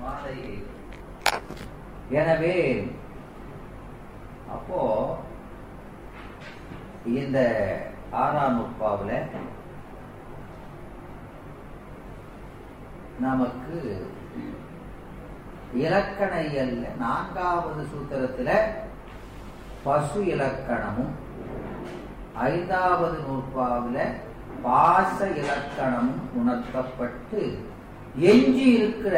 பாதையை எனவே அப்போ இந்த ஆறாம் நுட்பாவில் நமக்கு இலக்கண இயல்ல நான்காவது சூத்திரத்துல பசு இலக்கணமும் ஐந்தாவது நூற்பாவில் பாச இலக்கணமும் உணர்த்தப்பட்டு எஞ்சி இருக்கிற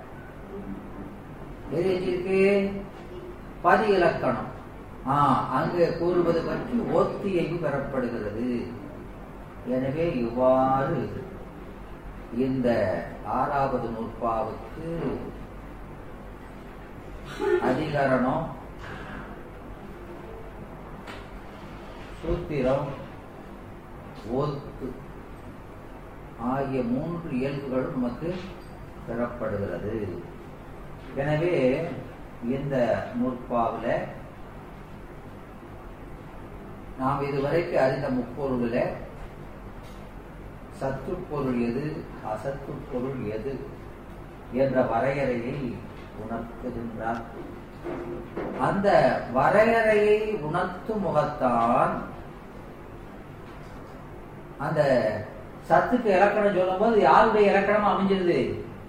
எது எஞ்சி இருக்கு பதி இலக்கணம் ஆ அங்கு கூறுவது பற்றி ஓத்தியையும் பெறப்படுகிறது எனவே இவ்வாறு இந்த ஆறாவது நூற்பாவுக்கு அதிகரணம் சூத்திரம் ஓத்து ஆகிய மூன்று இயல்புகளும் நமக்கு பெறப்படுகிறது எனவே இந்த நூற்பாவில் நாம் இதுவரைக்கு அறிந்த முப்பொருளில் சத்து பொருள் எது அசத்து பொருள் எது என்ற வரையறையை உணர்த்துகின்றார் அந்த வரையறையை உணர்த்தும் முகத்தான் அந்த சத்துக்கு இலக்கணம் சொல்லும் போது யாருடைய இலக்கணம் அமைஞ்சிருது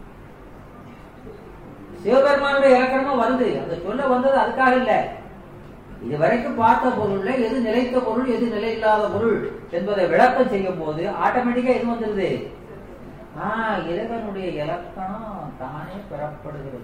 சிவபெருமானுடைய இலக்கணமா வருது அந்த சொல்ல வந்தது அதுக்காக இல்ல இதுவரைக்கும் பார்த்த பொருள்ல எது நிலைத்த பொருள் எது நிலை இல்லாத பொருள் என்பதை விளக்கம் செய்யும் போது ஆட்டோமேட்டிக்கா எது வந்துருது ஆஹ் இறைவனுடைய இலக்கணம் தானே பெறப்படுகிறது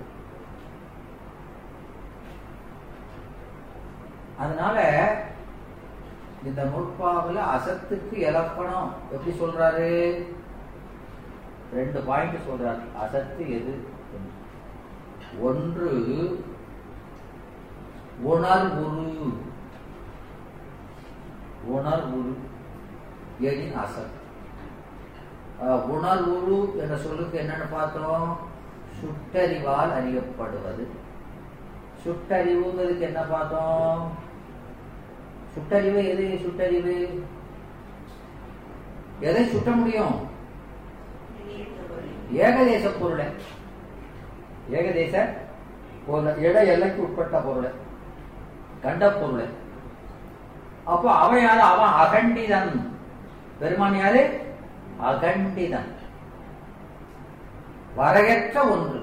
அதனால இந்த நூற்பாவில் அசத்துக்கு இலக்கணம் எப்படி சொல்றாரு ரெண்டு பாயிண்ட் சொல்றாரு அசத்து எது ஒன்று உணர்வுரு உணர்வுரு எனின் அசத் உணர்வுரு என்ற சொல்லுக்கு என்னன்னு பார்த்தோம் சுட்டறிவால் அறியப்படுவது சுட்டறிவுங்கிறதுக்கு என்ன பார்த்தோம் சுட்டறிவு எது சுட்டறிவு எதை சுட்ட முடியும் ஏகதேச பொருளை ஏகதேச பொருள் இட எல்லைக்கு உட்பட்ட பொருளை கண்ட பொருளை அப்போ அவன் யாரு அவன் அகண்டிதன் பெருமான் யாரு அகண்டிதன் வரையற்ற ஒன்று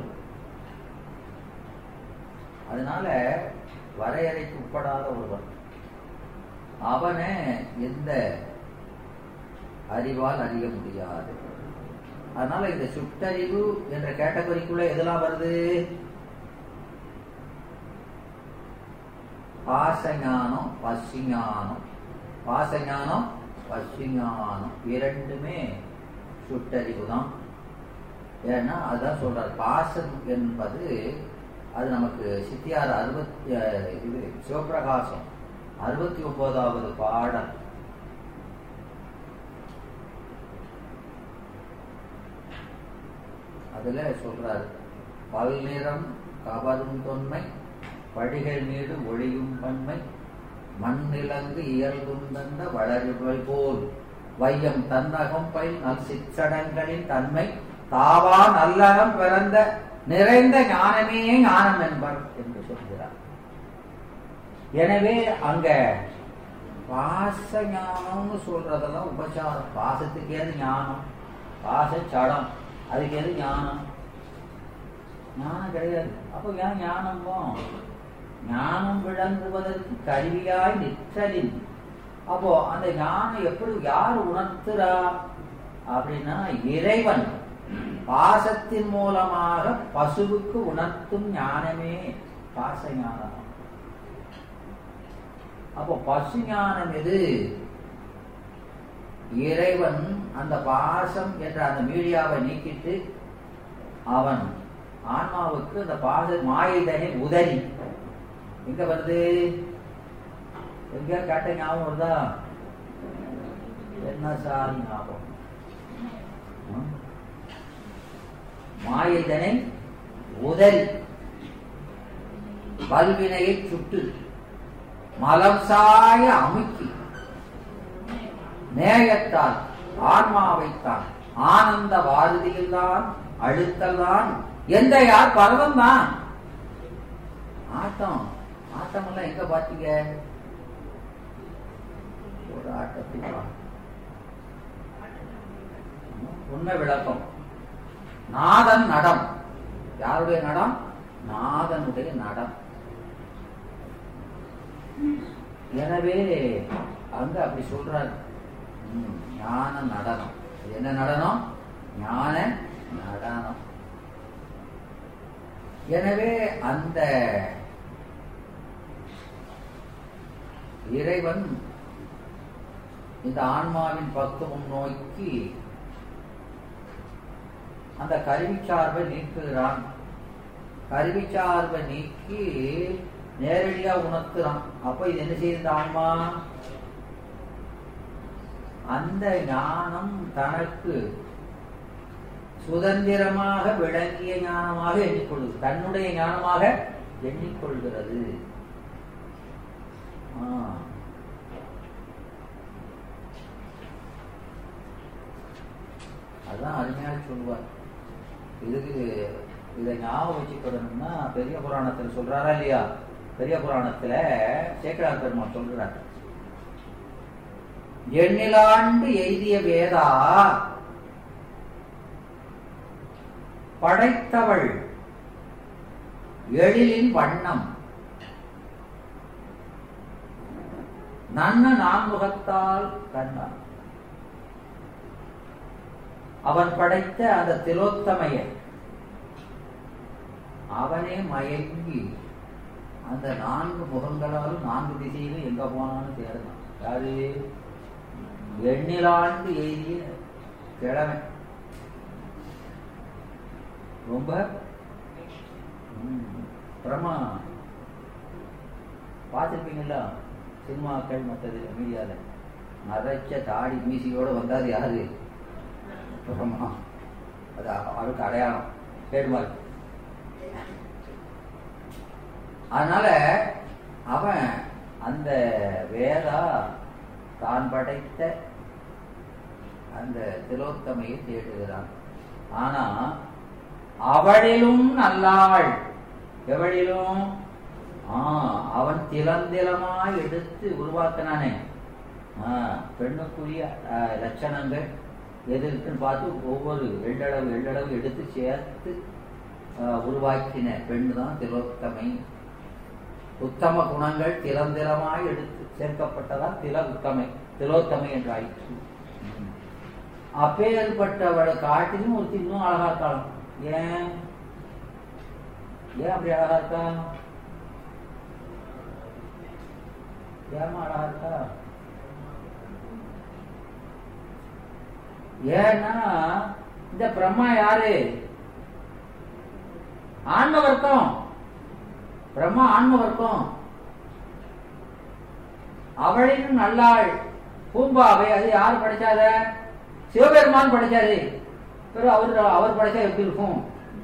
அதனால வரையறைக்கு உட்படாத ஒருவன் அவனை எந்த அறிவால் அறிய முடியாது அதனால இந்த சுட்டறிவு என்ற கேட்டகரிக்குள்ள எதெல்லாம் வருது பாசஞானம் பசிஞானம் பாசஞானம் பசிஞானம் இரண்டுமே சுட்டறிவு தான் ஏன்னா அதான் சொல்றார் பாசம் என்பது அது நமக்கு சித்தியார் அறுபத்தி இது சிவபிரகாசம் அறுபத்தி ஒன்பதாவது பாடல் அதுல சொல்றாரு பல்நிறம் கவரும் தொன்மை படிகள் மீது ஒளியும் பன்மை மண்ணிலங்கு இயல்புந்தந்த வளருவல் போல் வையம் தன்னகம் பயில் நல் சிற்றடங்களின் தன்மை தாவா நல்லகம் பிறந்த நிறைந்த ஞானமே ஞானம் என்பர் என்று சொல்கிறார் எனவே அங்க பாச ஞானம்னு சொல்றதெல்லாம் உபச்சாரம் பாசத்துக்கு ஏது ஞானம் பாச சடம் அதுக்கு எது ஞானம் ஞானம் கிடையாது அப்போ ஏன் ஞானம் ஞானம் விளங்குவதற்கு கருவியாய் நிற்றலின் அப்போ அந்த ஞானம் எப்படி யார் உணர்த்துறா அப்படின்னா இறைவன் பாசத்தின் மூலமாக பசுவுக்கு உணர்த்தும் ஞானமே பாச ஞானம் அப்போ பசு ஞானம் எது இறைவன் அந்த பாசம் என்ற அந்த மீடியாவை நீக்கிட்டு அவன் ஆன்மாவுக்கு அந்த பாச மாயதனை உதறி எங்க வருது எங்க கேட்ட ஞாபகம் வருதா என்ன சார் ஞாபகம் மாயதனை உதறி பல்வினையை சுட்டு மலம் சாய அமுக்கி நேயத்தால் ஆன்மாவைத்தான் ஆனந்த வாரதியில்தான் அழுத்தல் தான் எந்த யார் பரதம் தான் ஆட்டம் ஆட்டம் எல்லாம் எங்க பாத்தீங்க ஒரு ஆட்டத்தை பா- உண்மை விளக்கம் நாதன் நடம் யாருடைய நடம் நாதனுடைய நடம் எனவே அங்க அப்படி சொல்றாரு ம், ஞான நடனம் அது என்ன நடனம் ஞான நடனம் எனவே அந்த இறைவன் இந்த ஆன்மாவின் பக்குவம் நோக்கி அந்த கருவி சார்பை நீக்குகிறான் கருவி சார்பை நீக்கி நேரடியா உணர்த்துறான் அப்ப இது என்ன செய்யுது இந்த ஆன்மா அந்த ஞானம் தனக்கு சுதந்திரமாக விளங்கிய ஞானமாக எண்ணிக்கொள்ளுது தன்னுடைய ஞானமாக எண்ணிக்கொள்கிறது ஆ. அதான் அருமையாக சொல்லுவார் இதுக்கு இதை ஞாபகம் வச்சுக்கணும்னா பெரிய புராணத்துல சொல்றாரா இல்லையா பெரிய புராணத்துல சேக்கரார் பெருமாள் சொல்றார் எண்ணிலாண்டு எய்திய வேதா படைத்தவள் எழிலின் வண்ணம் நன்ன நான்முகத்தால் கண்டான் அவன் படைத்த அந்த திலோத்தமைய அவனே மயங்கி அந்த நான்கு முகங்களாலும் நான்கு திசையிலும் எங்க போனாலும் தேடினான் யாரு எண்ணிலாண்டு எய்திய கிழமை ரொம்ப ம், பிரமா பார்த்துருப்பீங்களா சினிமாக்கள் மற்றது மீடியால நரைச்ச தாடி மீசியோட வந்தாது யாரு பிரமா அது அ- அவருக்கு அடையாளம் ட்ரேட்மார்க் அதனால அவன் அந்த வேதா தான் படைத்த அந்த திலோத்தமையை தேடுகிறான் ஆனா அவளிலும் நல்லாள் எவளிலும் ஆ, அவன் திலந்திலமாய் எடுத்து உருவாக்கினானே ஆ, பெண்ணுக்குரிய ஆ, லட்சணங்கள் எது இருக்குன்னு பார்த்து ஒவ்வொரு எள்ளளவு எள்ளளவு எடுத்து சேர்த்து ஆ, உருவாக்கின பெண் தான் திலோத்தமை உத்தம குணங்கள் திலந்திலமாய் எடுத்து சேர்க்கப்பட்டதால் தில உத்தமை திலோத்தமை என்று ஆயிற்று ம். அப்பேற்பட்டவளை காட்டிலும் ஒருத்தி இன்னும் அழகா இருக்காளாம் ஏன் ஏன் அப்படி அழகா இருக்கா ஏமா அழகா இருக்கா ஏன்னா இந்த பிரம்மா யாரு ஆன்ம வர்க்கம் பிரம்மா ஆன்ம வர்க்கம் அவளின் நல்லாள் பூம்பாவை அது யார் படைச்சாத சிவபெருமான் படைச்சாரு பிறகு அவர் அவர் படைச்சா எப்படி இருக்கும்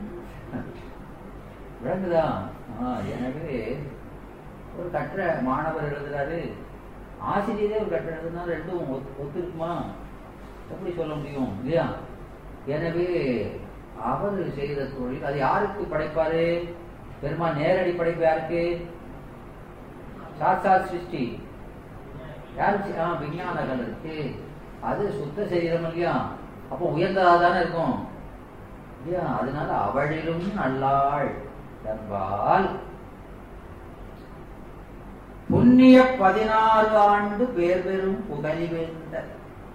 விளங்குதா ஆ, எனவே ஒரு கட்டுரை மாணவர் எழுதுறாரு ஆசிரியரே ஒரு கட்டுரை எழுதுனா ரெண்டும் ஒத்து ஒத்து இருக்குமா எப்படி சொல்ல முடியும் இல்லையா எனவே அவர் செய்த தொழில் அது யாருக்கு படைப்பாரு பெருமான் நேரடி படைப்பு யாருக்கு சாட்சா சிருஷ்டி யாருக்கு ஆ விஞ்ஞானங்கள் இருக்கு அது சுத்த சரீரம் இல்லையா அப்போ உயர்ந்ததா தானே இருக்கும் இல்லையா அதனால அவளிலும் நல்லாள் என்பால் புண்ணிய பதினாறு ஆண்டு பேர் பெறும் புகழி வேந்தர்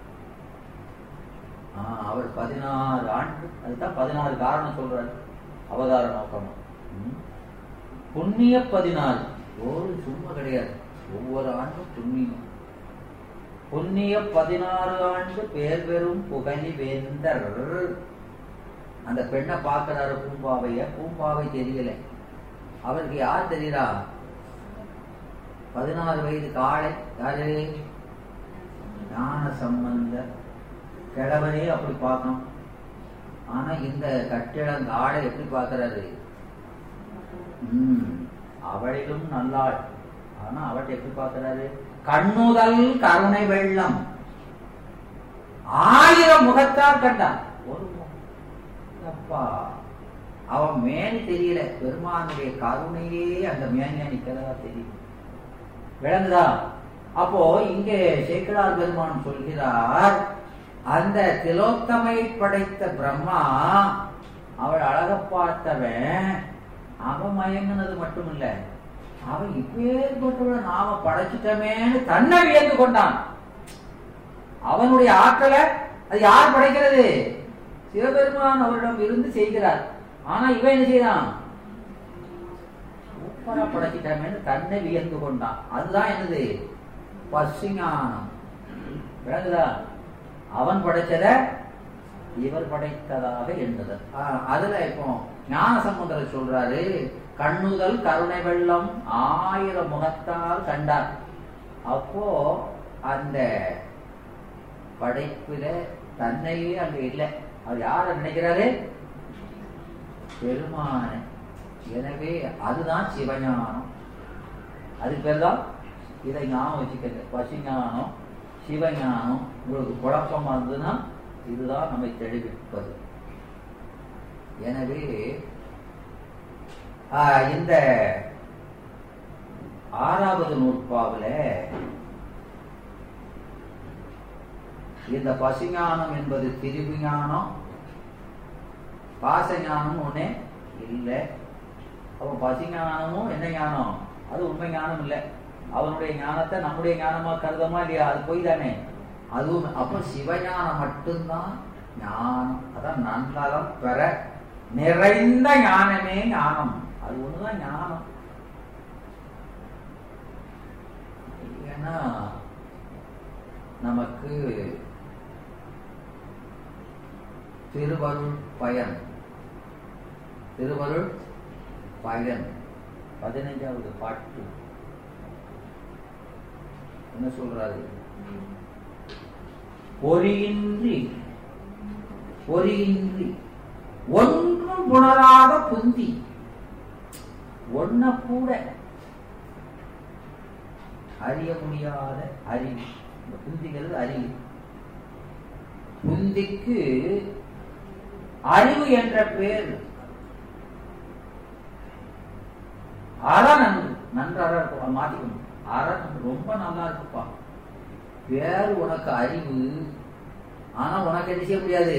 ஆ, அவர் பதினாறு ஆண்டு அதுதான் பதினாறு காரணம் சொல்றாரு அவதார நோக்கமா ம். புண்ணிய பதினாறு ஒரு சும்மா கிடையாது ஒவ்வொரு ஆண்டும் புண்ணியம் புண்ணிய பதினாறு ஆண்டு பேர் பெறும் புகழி வேந்தர் அந்த பெண்ணை பார்க்கிறாரு பூம்பாவைய பூம்பாவை தெரியல அவருக்கு யார் தெரியுறா பதினாறு வயது காளை யாரு ஞான சம்பந்தர் கிழவனே அப்படி பார்க்கணும் ஆனா இந்த கட்டிடம் ஆடை எப்படி பார்க்கறாரு ம், அவளிலும் நல்லாள் ஆனா அவட்ட எப்படி பார்க்கறாரு கண்ணுதல் கருணை வெள்ளம் ஆயிரம் முகத்தால் கண்டான் ஒரு முகம் அப்பா அவன் மேனி தெரியல பெருமானுடைய கருணையே அந்த மேனியா நிக்கிறதா தெரியும் விளங்குதா அப்போ இங்கே சேக்கடார் பெருமான் சொல்கிறார் அந்த திலோத்தமை படைத்த பிரம்மா அவள் அழக பார்த்தவன் அவன் மயங்கினது மட்டும் இல்ல அவன் இப்பேற்பட்டவளை நாம படைச்சிட்டமேன்னு தன்னை வியந்து கொண்டான் அவனுடைய ஆற்றலை அது யார் படைக்கிறது சிவபெருமான் அவரிடம் இருந்து செய்கிறார் ஆனா இவன் என்ன செய்யறான் சூப்பரா படைச்சிட்டாமேன்னு தன்னை வியந்து கொண்டான் அதுதான் என்னது பசுஞானம் விளங்குதா அவன் படைச்சத இவர் படைத்ததாக எண்ணுதல் ஆஹ் அதுல இப்போ ஞான சமுதரர் சொல்றாரு கண்ணுதல் கருணை வெள்ளம் ஆயிரம் முகத்தால் கண்டார் அப்போ அந்த படைப்புல தன்னையே அங்க இல்லை அவர் யார நினைக்கிறாரு பெருமான எனவே அதுதான் சிவஞானம் அதுக்கு பேர் தான் இதை ஞானம் வச்சுக்கிறது பசுஞானம் சிவஞானம் உங்களுக்கு குழப்பமா இருந்ததுன்னா இதுதான் நம்மை தெளிவிப்பது எனவே ஆஹ், இந்த ஆறாவது நூற்பாவில் இந்த பசுஞானம் என்பது திரிவு ஞானம் பாசஞானம் ஒண்ணே இல்லை அப்போ பசுஞானமும் என்ன ஞானம் அது உண்மை ஞானம் இல்லை அவனுடைய ஞானத்தை நம்முடைய ஞானமா கருதமா இல்லையா அது போய் தானே அதுவும் அப்போ சிவஞானம் மட்டும்தான் ஞானம் அதான் நன்னலம் பெற நிறைந்த ஞானமே ஞானம் அது ஒண்ணுதான் ஞானம் ஏன்னா நமக்கு திருவருள் பயன் திருவருள் பயன் பதினைஞ்சாவது பாட்டு என்ன சொல்றாரு பொறியின்றி பொறியின்றி ஒன்றும் புணராத புந்தி ஒன்ன கூட அறிய முடியாத அறிவு இந்த புந்திங்கிறது அறிவு புந்திக்கு அறிவு என்ற பேர் அற நன்று நன்றாக இருக்கும் மாத்திக்கணும் அற நன்று ரொம்ப நல்லா இருக்குப்பா வேறு உனக்கு அறிவு ஆனா உனக்கு என்ன செய்ய முடியாது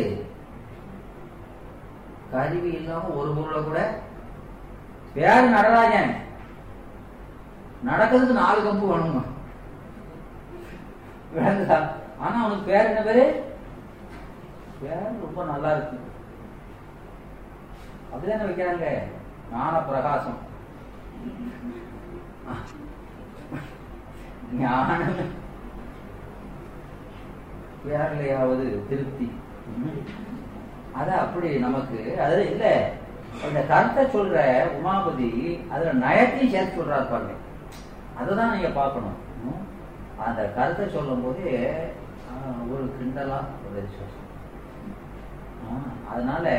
கருவி இல்லாம ஒரு பொருளை கூட பேரு நடராஜன் நடக்கிறதுக்கு நாலு கம்பு வேணுமா விளங்குதா ஆனா அவனுக்கு பேர் என்ன பேரு பேர் ரொம்ப நல்லா இருக்கு அப்படிதானே வைக்கிறாங்க ஞான பிரகாசம் ஞானம் பேர்லையாவது திருப்தி அத அப்படி நமக்கு அதுல இல்ல அந்த கருத்தை சொல்ற உமாபதி அதுல நயத்தையும் சேர்த்து சொல்றாரு பாருங்க அதுதான் நீங்க பார்க்கணும் ம்? அந்த கருத்தை சொல்லும் போது ஒரு கிண்டலா ஒரு விசுவாசம் ஆ, அதனால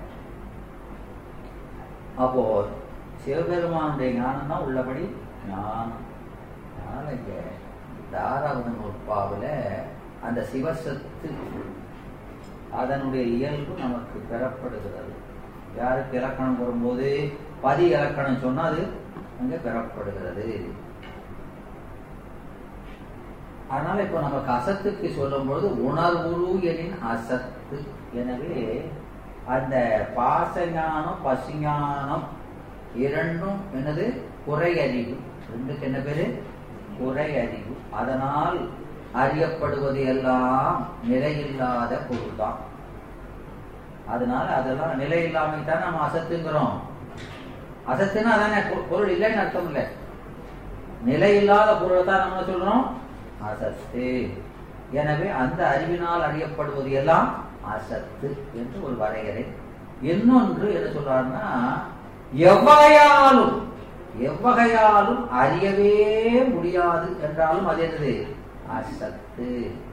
அப்போ சிவபெருமானுடைய ஞானம் தான் உள்ளபடி ஞானம் அதனால இங்க தாராவத நூற்பாவில் அந்த சிவசத்து அதனுடைய இயல்பு நமக்கு பெறப்படுகிறது யாருக்கு இலக்கணம் வரும்போது பதி இலக்கணம் சொன்னா அது அங்க பெறப்படுகிறது அதனால இப்ப நமக்கு அசத்துக்கு சொல்லும் பொழுது உணர்வுரு எனின் அசத்து எனவே அந்த பாசஞானம் பசுஞானம் இரண்டும் என்னது குறை அறிவு ரெண்டுக்கு என்ன பேரு குறை அறிவு அதனால் அறியப்படுவது எல்லாம் நிலையில்லாத பொருள்தான் அதனால அதெல்லாம் நிலை இல்லாமை தான் நம்ம அசத்துங்கிறோம் அசத்துன்னா அதானே பொ- பொருள் இல்லைன்னு அர்த்தம் இல்லை நிலை இல்லாத பொருளை தான் நம்ம சொல்றோம் அசத்து எனவே அந்த அறிவினால் அறியப்படுவது எல்லாம் அசத்து என்று ஒரு வரையறை இன்னொன்று என்ன சொல்றாருன்னா எவ்வகையாலும் எவ்வகையாலும் அறியவே முடியாது என்றாலும் அது என்னது அசத்து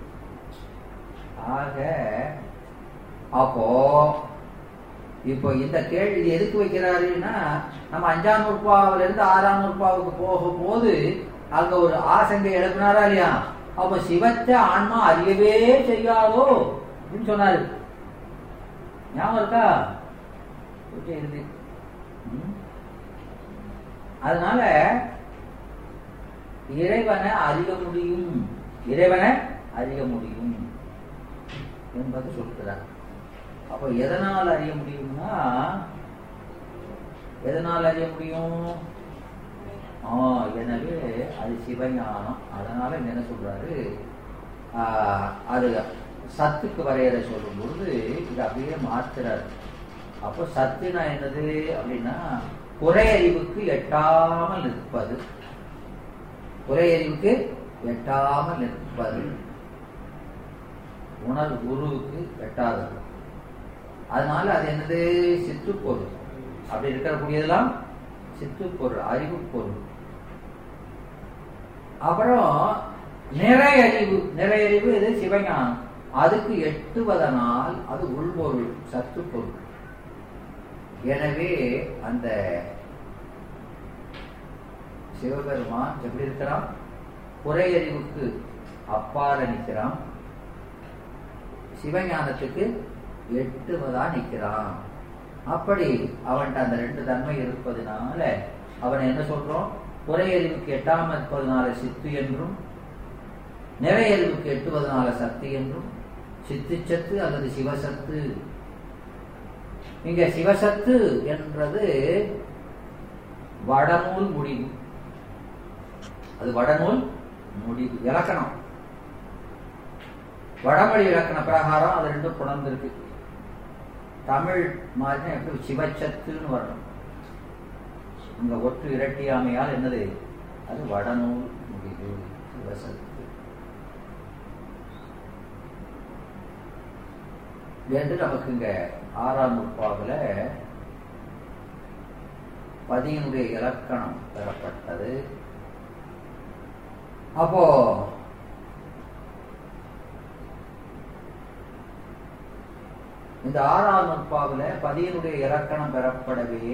ஆக அப்போ இப்போ இந்த கேள்வி இது எதுக்கு வைக்கிறாருன்னா நம்ம அஞ்சாம் நூற்பாவில இருந்து ஆறாம் நூற்பாவுக்கு போகும்போது அங்க ஒரு ஆசங்கை எழுப்பினாரா இல்லையா அப்ப சிவத்தை ஆன்மா அறியவே செய்யாதோ அப்படின்னு சொன்னாரு ஞாபகம் இருக்கா கொஞ்சம் இறுதி ம். அதனால இறைவனை அறிய முடியும் இறைவனை அறிய முடியும் என்பது சொல்கிறார் அப்ப எதனால் அறிய முடியும்னா எதனால் அறிய முடியும் ஆ எனவே அது சிவஞானம் அதனால இங்க என்ன சொல்றாரு ஆ, அது சத்துக்கு வரையறை சொல்லும் பொழுது இது அப்படியே மாத்துறாரு அப்போ சத்துனா என்னது அப்படின்னா குறையறிவுக்கு எட்டாமல் நிற்பது குறையறிவுக்கு எட்டாமல் நிற்பது உணர்வு குருவுக்கு எட்டாதது அதனால அது என்னது சித்துப்பொருள் அப்படி இருக்கக்கூடியதெல்லாம் சித்துப்பொருள் அறிவு பொருள் அப்புறம் நிறையறிவு நிறையறிவு இது சிவஞானம் அதுக்கு எட்டுவதனால் அது உள்பொருள் சத்து பொருள் எனவே அந்த சிவபெருமான் எப்படி இருக்கிறான் குறையறிவுக்கு அப்பால நிற்கிறான் சிவஞானத்துக்கு எட்டுவதா நிற்கிறான் அப்படி அவன்கிட்ட அந்த ரெண்டு தன்மை இருப்பதனால அவனை என்ன சொல்றோம் குறையறிவுக்கு எட்டாமல் இருப்பதனால சித்து என்றும் நிறையறிவுக்கு எட்டுவதனால சக்தி என்றும் சித்து சத்து அல்லது சிவசத்து இங்க சிவசத்து என்றது வடநூல் முடிவு அது வடநூல் முடிவு இலக்கணம் வடமொழி இலக்கண பிரகாரம் அது ரெண்டும் புணர்ந்திருக்கு தமிழ் மாதிரி எப்படி சிவச்சத்துன்னு வரணும் இங்க ஒற்று இரட்டியாமையால் என்னது அது வடநூல் முடிவு சிவசத்து என்று நமக்கு இங்க ஆறாம் நூற்பாவில் பதியினுடைய இலக்கணம் பெறப்பட்டது அப்போ இந்த ஆறாம் நுட்பாவில் பதியினுடைய இலக்கணம் பெறப்படவே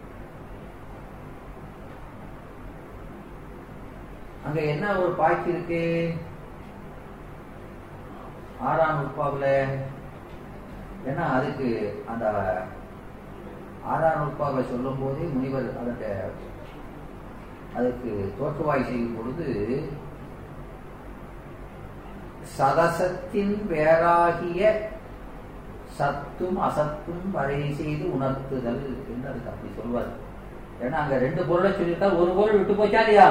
அங்க என்ன ஒரு பாய்ச்சி இருக்கு ஆறாம் நுட்பாவில் ஏன்னா அதுக்கு அந்த ஆறாம் நுட்பாவை சொல்லும் போதே முனிவர் அதற்கு அதுக்கு தோற்றுவாய் செய்யும் பொழுது சதசத்தின் வேறாகிய சத்தும் அசத்தும் வரை செய்து உணர்த்துதல் என்று அதுக்கு அப்படி சொல்வார் ஏன்னா அங்க ரெண்டு பொருளை சொல்லியிருக்கா ஒரு பொருள் விட்டு போச்சா இல்லையா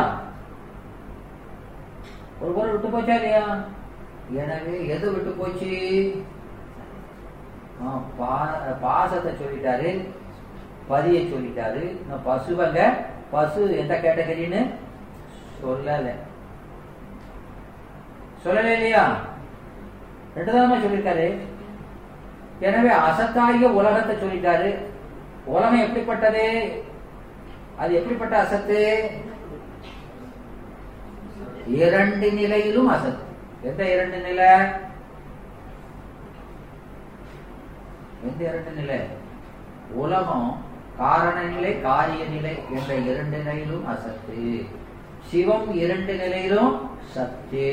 ஒரு பொருள் விட்டு போச்சா இல்லையா எனவே எது விட்டு போச்சு ஆ, பா- பாசத்தை சொல்லிட்டாரு பதியை சொல்லிட்டாரு இன்னும் பசுவங்க பசு எந்த கேட்டகரின்னு சொல்லல சொல்லல இல்லையா ரெண்டு தானே சொல்லியிருக்காரு எனவே அசத்தாகிய உலகத்தை சொல்லிட்டாரு உலகம் எப்படிப்பட்டது அது எப்படிப்பட்ட அசத்து இரண்டு நிலையிலும் அசத்து எந்த இரண்டு நிலை எந்த இரண்டு நிலை உலகம் காரண நிலை காரிய நிலை என்ற இரண்டு நிலையிலும் அசத்து சிவம் இரண்டு நிலையிலும் சத்து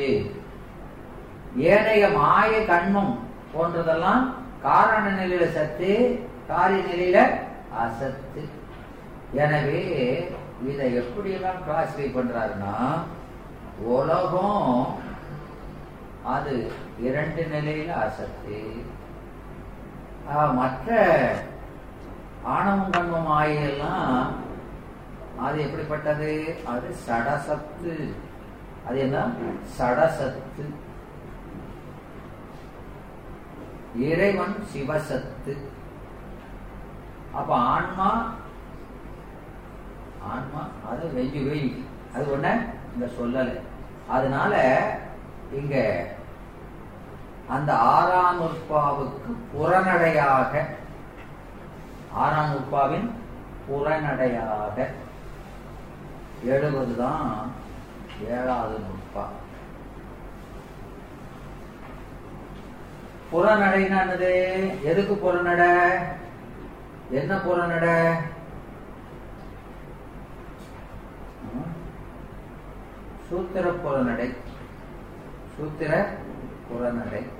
ஏனைய மாய கண்மம் போன்றதெல்லாம் காரண நிலையில சத்து காரிய நிலையில அசத்து எனவே இதை எப்படியெல்லாம் கிளாசிஃபை பண்றாருன்னா உலகம் அது இரண்டு நிலையில அசத்து ஆஹ், மற்ற ஆணவம் கண்மம் ஆயெல்லாம் அது எப்படிப்பட்டது அது சடசத்து அது என்ன சடசத்து இறைவன் சிவசத்து அப்ப ஆன்மா ஆன்மா அது வெஞ்சு வெய் அது ஒண்ண இங்க சொல்லல அதனால இங்க அந்த ஆறாம் உற்பாவுக்கு புறநடையாக ஆறாம் உற்பாவின் புறநடையாக எழுவதுதான் ஏழாவது நுட்பா புறநடைன்னா என்னது எதுக்கு புறநடை என்ன புறநடை ம்? சூத்திர புறநடை சூத்திர புறநடை